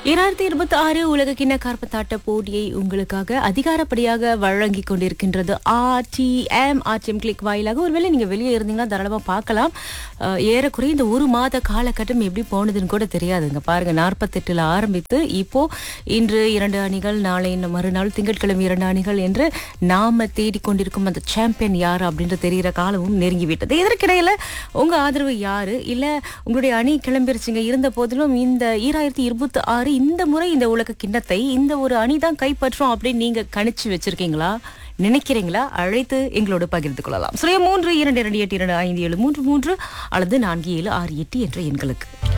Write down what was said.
இரண்டாயிரத்தி இருபத்தி ஆறு உலக கிண்ண கார்பந்தாட்ட போட்டியை உங்களுக்காக அதிகாரப்படியாக வழங்கி கொண்டிருக்கின்றது ஆர்டிஎம் ஆர்டிஎம் கிளிக் வாயிலாக ஒருவேளை நீங்க வெளியே இருந்தீங்கன்னா தாராளமா பார்க்கலாம் அஹ், ஏறக்குறைய இந்த ஒரு மாத காலகட்டம் எப்படி போனதுன்னு கூட தெரியாதுங்க பாருங்க நாற்பத்தெட்டுல ஆரம்பித்து இப்போ இன்று இரண்டு அணிகள் நாளை இன்னும் மறுநாள் திங்கட்கிழமை இரண்டு அணிகள் என்று நாம தேடிக்கொண்டிருக்கும் அந்த சாம்பியன் யார் அப்படின்ற தெரிகிற காலமும் நெருங்கி விட்டது இதற்கிடையில உங்க ஆதரவு யாரு இல்ல உங்களுடைய அணி கிளம்பிருச்சுங்க இருந்த போதிலும் இந்த ஈராயிரத்தி இருபத்தி ஆறு இந்த முறை இந்த உலக கிண்ணத்தை இந்த ஒரு அணி தான் கைப்பற்றும் அப்படின்னு நீங்க கணிச்சு வச்சிருக்கீங்களா நினைக்கிறீங்களா அழைத்து எங்களோடு பகிர்ந்து கொள்ளலாம் சுய மூன்று இரண்டு இரண்டு எட்டு இரண்டு ஐந்து ஏழு மூன்று மூன்று அல்லது நான்கு ஏழு ஆறு எட்டு என்ற எண்களுக்கு